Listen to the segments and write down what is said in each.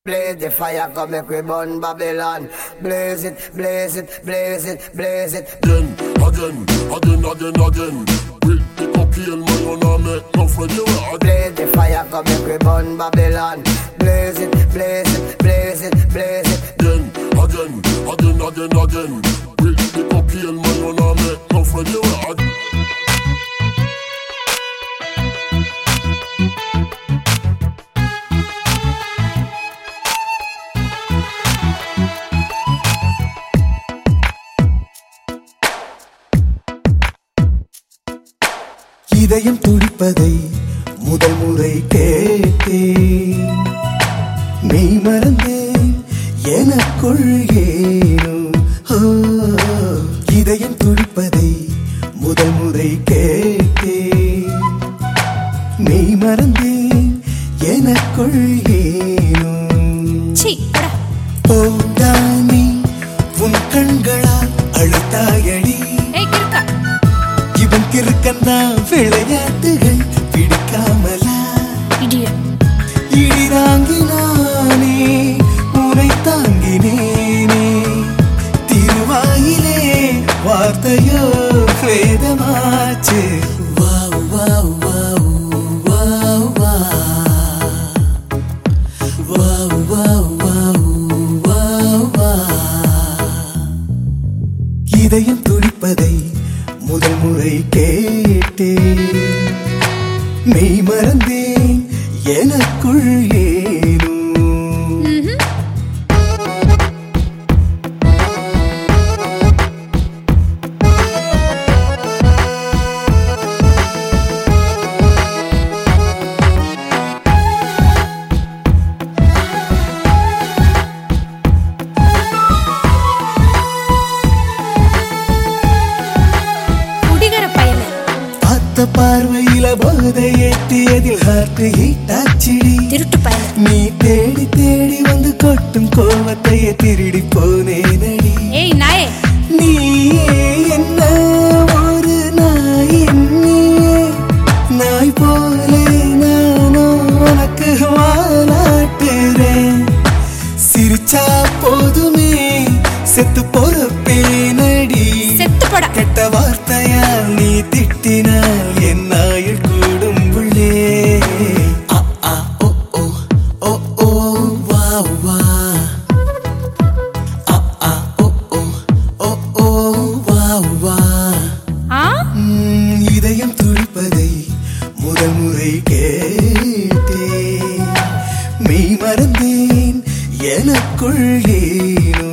Blaze the fire, come make we burn Babylon. Blaze it, blaze it, blaze it, blaze it. Again, again, again, again, again. With the cocaine, man, you know make no friend you are. Blaze the fire, come make we burn Babylon. Blaze it, blaze it, blaze it, blaze it. Again, again, again, again, again. With the cocaine, man, you know make no friend you are. இதயம் துடிப்பதை முதல் முறை கேட்டேன் மெய் மறந்தேன் எனக்குள் ஏனோ ஓ, இதயம் துடிப்பதை முதல் முறை கேட்டேன் மெய் மறந்தேன் எனக்குள் ஏனோ சீ போடா போதானே உன் கண்களால் அழுத்தாயடி ஏய் கிறுக்கா இவன் கிறுக்கன்னா விளையாட்டுகள் பிடிக்காமலா இடியட் இடி தாங்கினானே உனை தாங்கினேனே திருவாயிலே வார்த்தையோ வேதமாச்சு வாவ் வாவ் வாவ் வாவ் வா. வாவ் வாவ் வாவ் வாவ் வா. இதயம் துடிப்பதை முதல் முறை கேட்டேன் மெய் மறந்தேன் எனக்குள் ஏனோ குடிகர பயல பார்த்த பார்வையில போதை ஏற்றியதில் ஹார்ட் ஹீட் ஆச்சிடி திருட்டு பயல நீ தேடி தேடி வந்து கொட்டும் கோவத்தையே திருடி போனேனடி ஏய் நாயே நீயே என்ன ஒரு நாய் நீயே நாய் போலே நானோ உனக்கு வாலாட்டுறேன் சிரிச்சா போதுமே செத்து பொறுப்பேனடி செத்து போடா கெட்ட வார்த்தையால் நீ திட்டினால் என் ஆயுள் கூடும் உள்ளே ஆ, ஆ, ஓ, ஓ, ஓ, ஓ, வா, வா. ஆ, ஆ, ஓ, ஓ, ஓ, ஓ, வா, வா. ஆ ம், இதயம் துடிப்பதை முதல் முறை கேட்டேன் மெய் மறந்தேன் எனக்குள் ஏனோ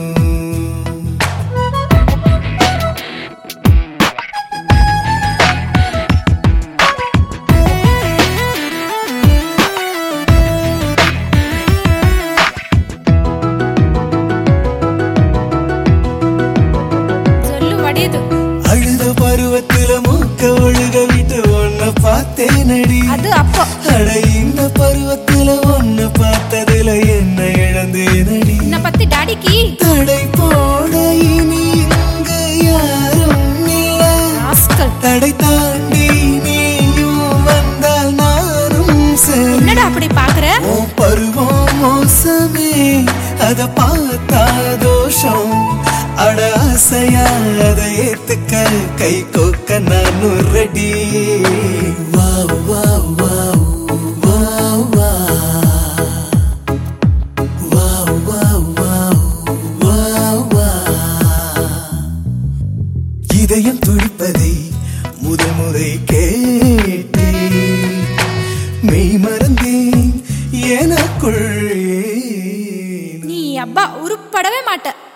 சொல்லு வடியுது அழுத பருவத்துல மூக்க ஒழுக விட்டு ஒன்ன பார்த்தேனடி அது அப்போ அட இந்த பருவத்துல ஒன்ன பார்த்ததுல என்ன இழந்தேனடி உன்னை பத்தி டாடிக்கு தடை போட இனி இங்க யாரும் இல்ல ராஸ்கல் தடை தாண்டி நீயும் வந்தால் நானும் சரி என்னடா அப்படி பாக்குற உன் பருவம் மோசமே அத பார்த்தா தோஷம் அட ஆசையா அதை ஏத்துக்க கை கோக்க நானும் ரெடி வா வா வா வா வா வா வா வா வா வா இதயம் துடிப்பதை முதல் முறை கேட்டேன் மெய் மறந்தேன் எனக்குள் ஏனோ. நீ அப்பா உருப்படவே மாட்ட